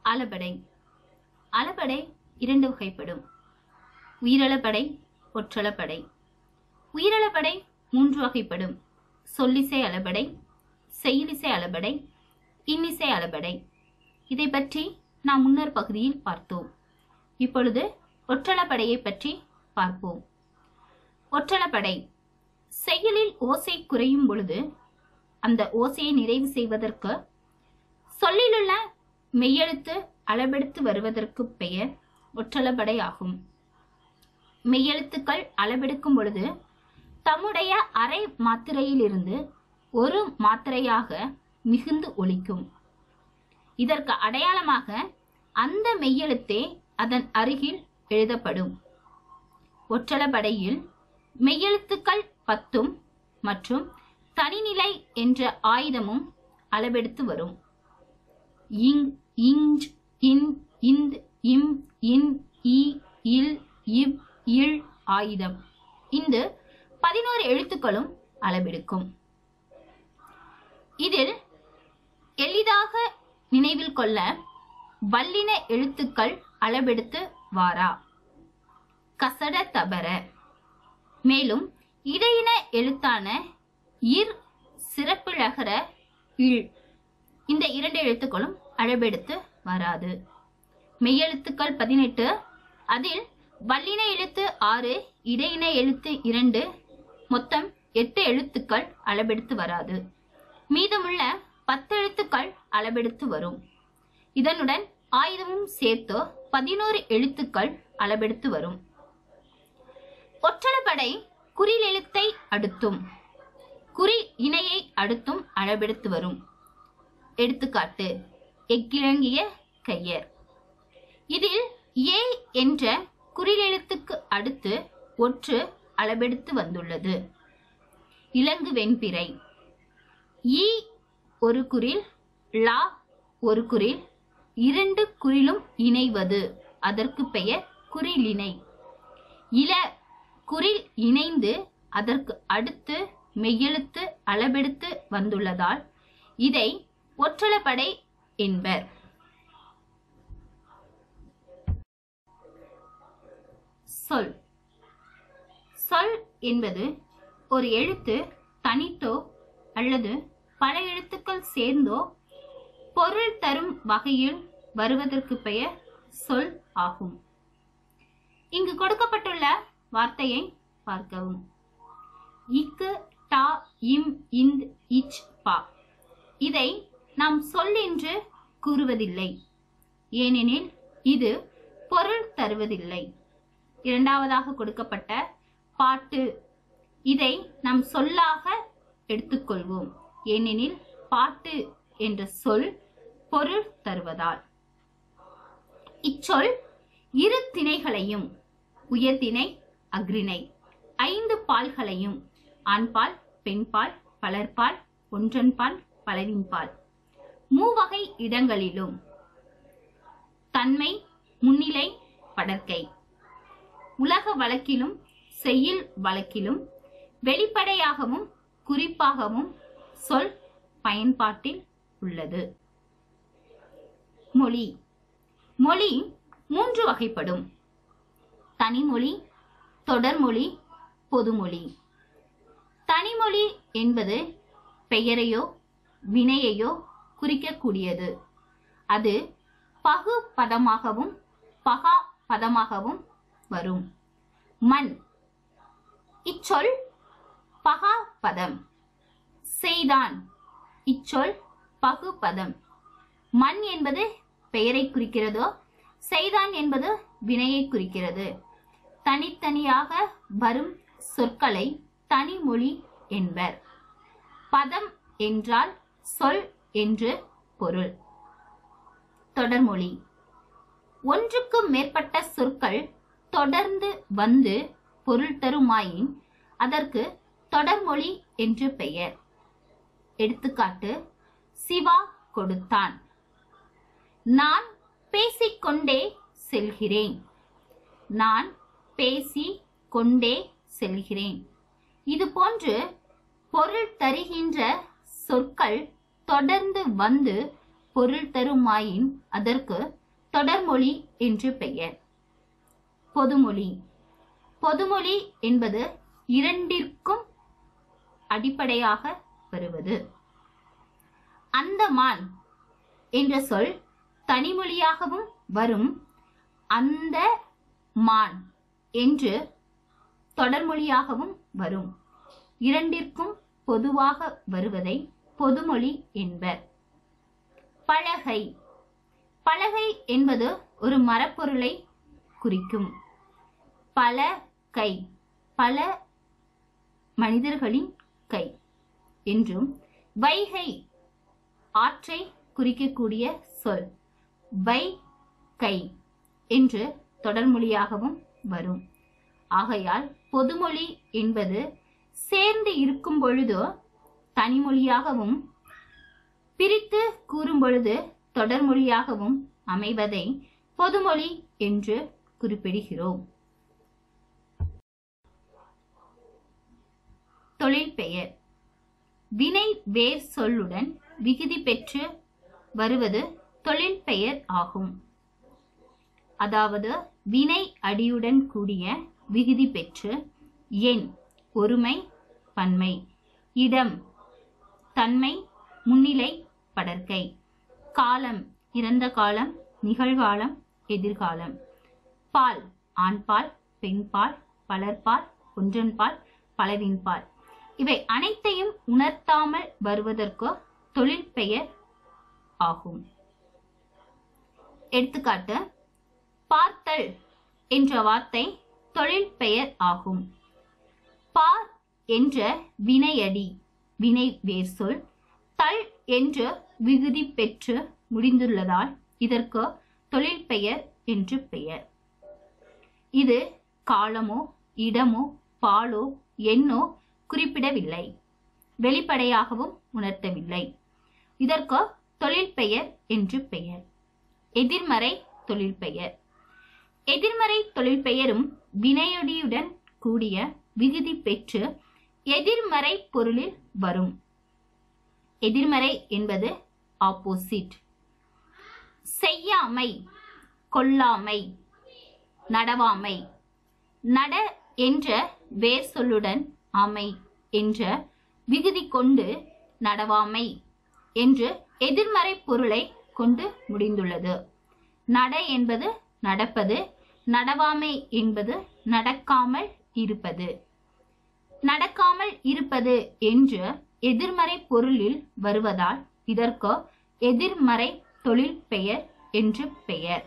அளபடை அளபடை இரண்டு வகைப்படும் உயிரளபடை ஒற்றளபடை உயிரளபடை மூன்று வகைப்படும் சொல்லிசை அளபடை செயலிசை அளபடை இன்னிசை அளபடை இதை பற்றி நாம் முன்னர் பகுதியில் பார்த்தோம் இப்பொழுது ஒற்றளபடையை பற்றி பார்ப்போம் ஒற்றளபடை செயலில் ஓசை குறையும் பொழுது அந்த ஓசையை நிறைவு செய்வதற்கு சொல்லிலுள்ள மெய்யெழுத்து அளபெடுத்து வருவதற்கு பெயர் ஒற்றளபடை ஆகும் மெய்யெழுத்துக்கள் அளவெடுக்கும் பொழுது தம்முடைய அரை மாத்திரையிலிருந்து ஒரு மாத்திரையாக மிகுந்து ஒலிக்கும் இதற்கு அடையாளமாக அந்த மெய்யெழுத்தே அதன் அருகில் எழுதப்படும் ஒற்றளபடையில் மெய்யெழுத்துக்கள் பத்தும் மற்றும் தனிநிலை என்ற ஆயுதமும் அளவெடுத்து வரும் இங் இஞ்ச் இன் இந்த் இம் இன் இ இல் இவ் இல் ஆயுதம் இந்த பதினோரு எழுத்துக்களும் அளவெடுக்கும் இதில் எளிதாக நினைவில் கொள்ள வல்லின எழுத்துக்கள் அளவெடுத்து வாரா கசட தபர மேலும் இடையின எழுத்தான இர் சிறப்பிழகர இல் இந்த இரண்டு எழுத்துக்களும் அளவெடுத்து வராது மெய்யெழுத்துக்கள் பதினெட்டு அதில் வல்லின எழுத்து ஆறு இடையின எழுத்து இரண்டு மொத்தம் எட்டு எழுத்துக்கள் அளவெடுத்து வராது மீதமுள்ள பத்து எழுத்துக்கள் அளவெடுத்து வரும் இதனுடன் ஆயுதமும் சேர்த்து பதினோரு எழுத்துக்கள் அளவெடுத்து வரும் ஒற்றளபடை குறில் எழுத்தை அடுத்தும் குறி இணையை அடுத்தும் அளவெடுத்து வரும் எடுத்துக்காட்டு எக்கிழங்கிய கையர் இதில் ஏ என்ற குறிலெழுத்துக்கு அடுத்து ஒற்று அளவெடுத்து வந்துள்ளது இலங்கு வெண்பிறை ஈ ஒரு குறில் லா ஒரு குறில் இரண்டு குறிலும் இணைவது அதற்கு பெயர் குறிலிணை இல குறில் இணைந்து அதற்கு அடுத்து மெய்யெழுத்து அளவெடுத்து வந்துள்ளதால் இதை ஒற்றளபடை என்பர் சொல் சொல் என்பது ஒரு எழுத்து தனித்தோ அல்லது பல எழுத்துக்கள் சேர்ந்தோ பொருள் தரும் வகையில் வருவதற்கு பெயர் சொல் ஆகும் இங்கு கொடுக்கப்பட்டுள்ள வார்த்தையை பார்க்கவும் இக்கு டா இம் இந்த் இச் பா இதை நாம் சொல் என்று கூறுவதில்லை ஏனெனில் இது பொருள் தருவதில்லை இரண்டாவதாக கொடுக்கப்பட்ட பாட்டு இதை நாம் சொல்லாக எடுத்துக்கொள்வோம் ஏனெனில் பாட்டு என்ற சொல் பொருள் தருவதால் இச்சொல் இரு திணைகளையும் உயர்திணை அக்ரிணை ஐந்து பால்களையும் ஆண்பால் பெண்பால் பலர்பால் ஒன்றன்பால் பலவின்பால் மூவகை இடங்களிலும் தன்மை முன்னிலை படற்கை உலக வழக்கிலும் செய்யுள் வழக்கிலும் வெளிப்படையாகவும் குறிப்பாகவும் சொல் பயன்பாட்டில் உள்ளது மொழி மொழி மூன்று வகைப்படும் தனிமொழி தொடர்மொழி பொதுமொழி தனிமொழி என்பது பெயரையோ வினையையோ குறிக்கக்கூடியது அது பகு பதமாகவும் பகா பதமாகவும் வரும் மண் இச்சொல் பகா பதம் செய்தான் இச்சொல் பகு பதம் மண் என்பது பெயரை குறிக்கிறதோ செய்தான் என்பது வினையை குறிக்கிறது தனித்தனியாக வரும் சொற்களை தனிமொழி என்பர் பதம் என்றால் சொல் என்று பொருள் தொடர்மொழி ஒன்றுக்கு மேற்பட்ட சொற்கள் தொடர்ந்து வந்து பொருள் தருமாயின் அதற்கு தொடர்மொழி என்று பெயர் எடுத்துக்காட்டு சிவா கொடுத்தான் நான் பேசிக்கொண்டே செல்கிறேன் நான் பேசி கொண்டே செல்கிறேன் இது போன்று பொருள் தருகின்ற சொற்கள் தொடர்ந்து வந்து பொருள் தருமாயின் அதற்கு தொடர்மொழி என்று பெயர் பொதுமொழி பொதுமொழி என்பது இரண்டிற்கும் அடிப்படையாக வருவது அந்தமான் என்ற சொல் தனிமொழியாகவும் வரும் அந்த மான் என்று தொடர்மொழியாகவும் வரும் இரண்டிற்கும் பொதுவாக வருவதை பொதுமொழி என்பர் பலகை பலகை என்பது ஒரு மரப்பொருளை குறிக்கும் பல கை பல மனிதர்களின் கை என்றும் வைகை ஆற்றை குறிக்கக்கூடிய சொல் வை கை என்று தொடர்மொழியாகவும் வரும் ஆகையால் பொதுமொழி என்பது சேர்ந்து இருக்கும் பொழுது தனிமொழியாகவும் பிரித்து கூறும் பொழுது தொடர்மொழியாகவும் அமைவதை பொதுமொழி என்று குறிப்பிடுகிறோம் தொழில் பெயர் வினை வேர் சொல்லுடன் விகுதி பெற்று வருவது தொழில் பெயர் ஆகும் அதாவது வினை அடியுடன் கூடிய விகுதி பெற்று எண் ஒருமை பன்மை இடம் தன்மை முன்னிலை படர்க்கை காலம் இறந்த காலம் நிகழ்காலம் எதிர்காலம் பால் ஆண்பால் பெண்பால் பலர்பால் ஒன்றன்பால் பலவின்பால் இவை அனைத்தையும் உணர்த்தாமல் வருவதற்கு தொழில் பெயர் ஆகும் எடுத்துக்காட்டு பார்த்தல் என்ற வார்த்தை தொழில் பெயர் ஆகும் பார் என்ற வினையடி வினை வேர் சொல் தல் என்ற விகுதி பெற்று முடிந்துள்ளதால் இதற்கு தொழில் பெயர் என்று பெயர் இது காலமோ இடமோ பாலோ எண்ணோ குறிப்பிடவில்லை வெளிப்படையாகவும் உணர்த்தவில்லை இதற்கு தொழில் பெயர் என்று பெயர் எதிர்மறை தொழில் பெயர் எதிர்மறை தொழில் பெயரும் வினையொடியுடன் கூடிய விகுதி பெற்று எதிர்மறை பொருளில் வரும் எதிர்மறை என்பது ஆப்போசிட் செய்யாமை கொல்லாமை நடவாமை நட என்ற வேர் சொல்லுடன் அமை என்ற விகுதி கொண்டு நடவாமை என்று எதிர்மறை பொருளை கொண்டு முடிந்துள்ளது நட என்பது நடப்பது நடவாமை என்பது நடக்காமல் இருப்பது நடக்காமல் இருப்பது என்று எதிர்மறை பொருளில் வருவதால் இதற்கு எதிர்மறை தொழில் பெயர் என்று பெயர்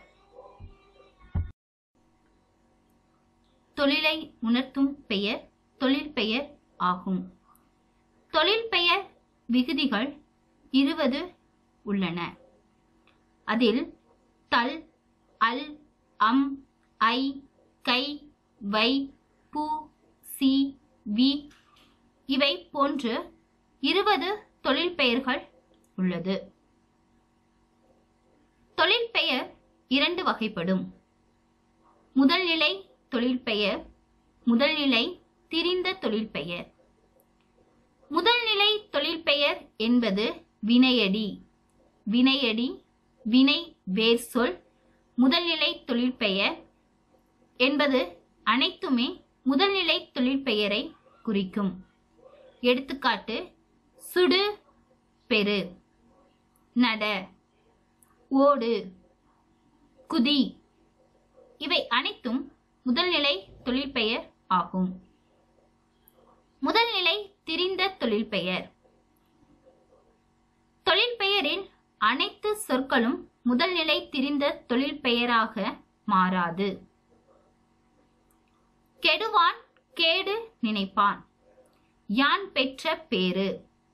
தொழிலை உணர்த்தும் பெயர் தொழில் பெயர் ஆகும் தொழில் பெயர் விகுதிகள் இருபது உள்ளன அதில் தல் அல் அம் ஐ கை வை பூ சி வி இவை போன்று இருபது தொழில் பெயர்கள் உள்ளது தொழில் பெயர் இரண்டு வகைப்படும் முதல் நிலை தொழில் பெயர் முதல் நிலை திரிந்த தொழில் பெயர் முதல் நிலை தொழில் பெயர் என்பது வினையடி வினையடி வினை வேர் சொல் முதல்நிலை தொழில் பெயர் என்பது அனைத்துமே முதல்நிலை தொழில் பெயரை குறிக்கும் எடுத்துக்காட்டு சுடு பெரு நட ஓடு குதி இவை அனைத்தும் முதல்நிலை தொழில் பெயர் ஆகும் முதல்நிலை திரிந்த தொழில் பெயர் தொழில் பெயரில் அனைத்து சொற்களும் முதல்நிலை திரிந்த தொழில் பெயராக மாறாது கெடுவான் கேடு நினைப்பான் யான் பெற்ற பேரு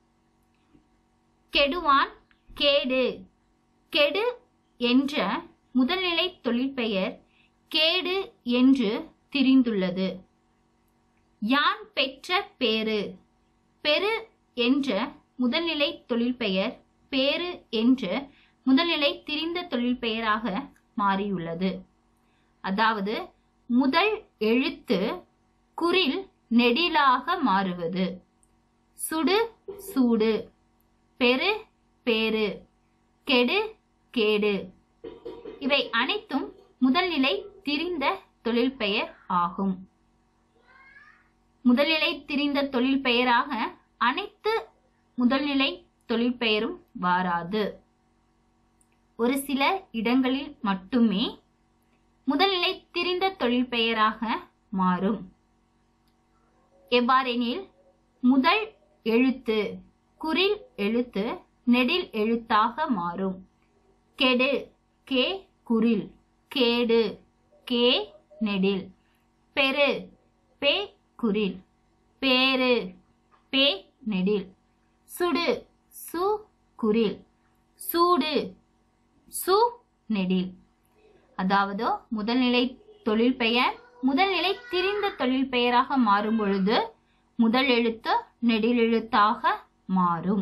கெடுவான் கேடு கெடு என்ற முதல்நிலை தொழிற்பெயர் கேடு என்று திரிந்துள்ளது யான் பெற்ற பேரு பெரு என்ற முதல்நிலை தொழிற்பெயர் பேரு என்ற முதல்நிலை திரிந்த தொழிற்பெயராக மாறியுள்ளது அதாவது முதல் எழுத்து குறில் நெடிலாக மாறுவது சுடு சூடு பெரு பேரு கெடு கேடு இவை அனைத்தும் முதல்நிலை திரிந்த தொழில் பெயர் ஆகும் முதல்நிலை திரிந்த தொழில் பெயராக அனைத்து முதல்நிலை தொழில் பெயரும் வாராது ஒரு சில இடங்களில் மட்டுமே முதல்நிலை திரிந்த தொழில் பெயராக மாறும் எவ்வாறெனில் முதல் எழுத்து குறில் எழுத்து நெடில் எழுத்தாக மாறும் கெடு கே குறில் கேடு கே நெடில் பெரு பே குறில் பேரு பே நெடில் சுடு சு குறில் சூடு சு நெடில் அதாவது முதல்நிலை தொழில் பெயர் முதல்நிலை திரிந்த தொழில் பெயராக மாறும் பொழுது முதல் எழுத்து நெடில் எழுத்தாக மாறும்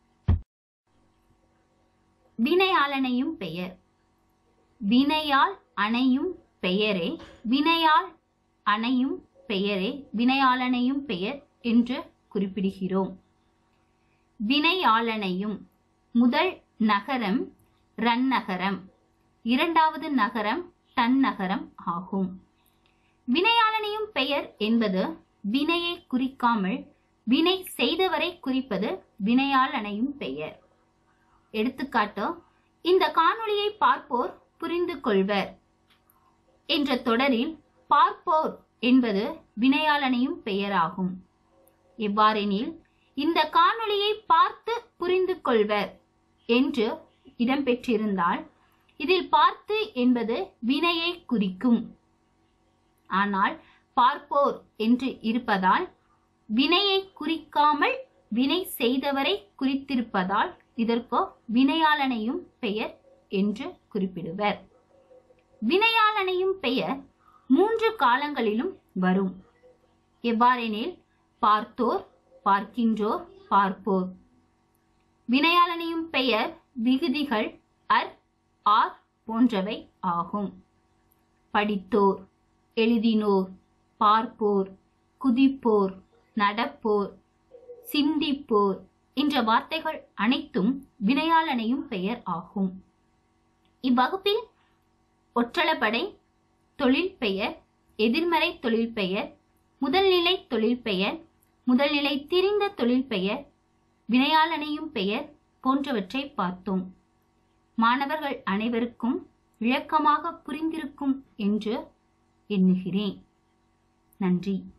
வினையாளனையும் பெயர் வினையால் அணையும் பெயரே வினையால் அணையும் பெயரே வினையாளனையும் பெயர் என்று குறிப்பிடுகிறோம் வினையாளனையும் முதல் நகரம் ரன் நகரம் இரண்டாவது நகரம் டன் நகரம் ஆகும் வினையாளனையும் பெயர் என்பது வினையை குறிக்காமல் வினை செய்தவரை குறிப்பது வினையாளனையும் பெயர் எடுத்துக்காட்டு இந்த காணொளியை பார்ப்போர் புரிந்து கொள்வர் என்ற தொடரில் பார்ப்போர் என்பது வினையாளனையும் பெயராகும் எவ்வாறெனில் இந்த காணொளியை பார்த்து புரிந்து கொள்வர் என்று இடம்பெற்றிருந்தால் இதில் பார்த்து என்பது வினையை குறிக்கும் ஆனால் பார்ப்போர் என்று இருப்பதால் வினையை குறிக்காமல் வினை செய்தவரை குறித்திருப்பதால் இதற்கு வினையாளனையும் பெயர் என்று குறிப்பிடுவர் வினையாளனையும் பெயர் மூன்று காலங்களிலும் வரும் எவ்வாறெனில் பார்த்தோர் பார்க்கின்றோர் பார்ப்போர் வினையாளனையும் பெயர் விகுதிகள் அர் ஆர் போன்றவை ஆகும் படித்தோர் எழுதினோர் பார்ப்போர் குதிப்போர் நடப்போர் சிந்திப்போர் என்ற வார்த்தைகள் அனைத்தும் வினையாளனையும் பெயர் ஆகும் இவ்வகுப்பில் ஒற்றளபடை தொழில் பெயர் எதிர்மறை தொழில் பெயர் முதல்நிலை தொழில் பெயர் முதல்நிலை திரிந்த தொழில் பெயர் வினையாளனையும் பெயர் போன்றவற்றை பார்த்தோம் மாணவர்கள் அனைவருக்கும் விளக்கமாக புரிந்திருக்கும் என்று எண்ணுகிறேன் நன்றி